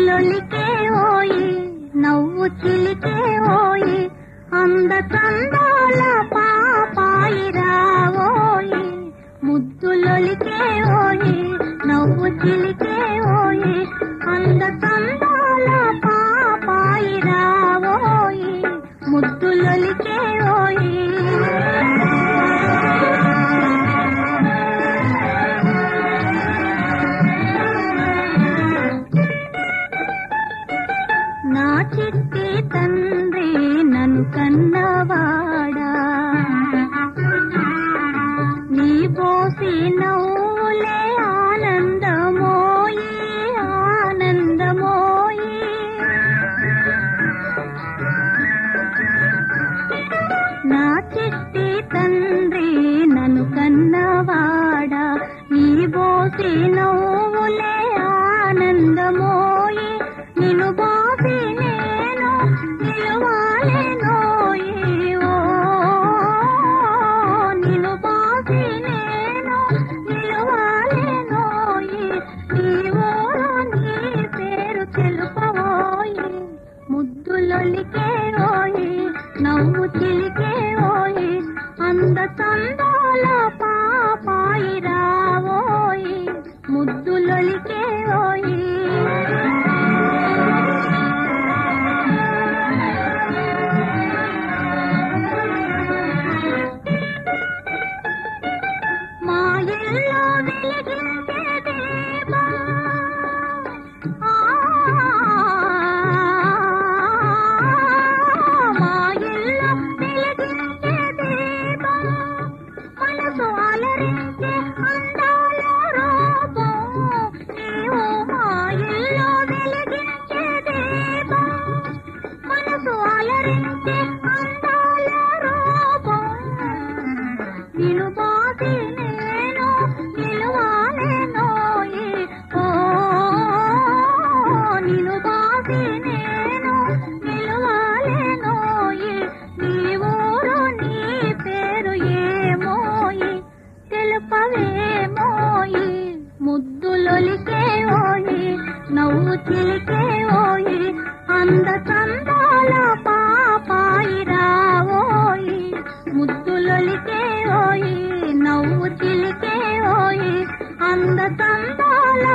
ముద్దులొలికే ఓయి నవ్వు చిలికే ఓయి అంద చందాల పాపాయి రావోయి ముద్దులొలికే ఓయి నవ్వు చిలికే ఓయి అంద చందాల పాపాయి రావోయి ముద్దులొలికే ఓయి నా చిట్టి తండ్రి నన్ను కన్నవాడా నీ పోసి నవ్వులే ఆనందమోయి ఆనందమోయి నా చిట్టి తండ్రి నన్ను కన్నవాడా నీ బోసి నవ్వులే ఆనందమోయి నిన్ను బాసి నేను నిలువాలెనోయి ఓ నిన్ను బాసి నేను నిలువాలెనోయి నీవో నీ పేరు తెలుపవోయి ముద్దులొలికే ఓయి నవ్వు చిలికే ఓయి అంద చందాల పాపాయి రావోయి ముద్దులొలికే ఓయి మా ఇల్లు వెలిగించే దీపం ఆ, మా ఇల్లు వెలిగించే దీపం మనసు అలరించే అందాల రూపం నీవు మా ఇల్లు వెలిగించే దీపం మనసు అలరించే అందాల రూపం నిలు బాసి నేను నిలువాలెనోయి ఓ నిలు బాసి నేను నిలువాలెనోయి నీ ఊరు నీ పేరు ఏమోయి తెలుపవేమోయి ముద్దులొలికే ఓయి నవ్వు చిలికే ఓయి అంద చందాల పాపాయి రావోయి ముద్దులొలికే ఓయి నవ్వు చిలికే ఓయి అంద చందాల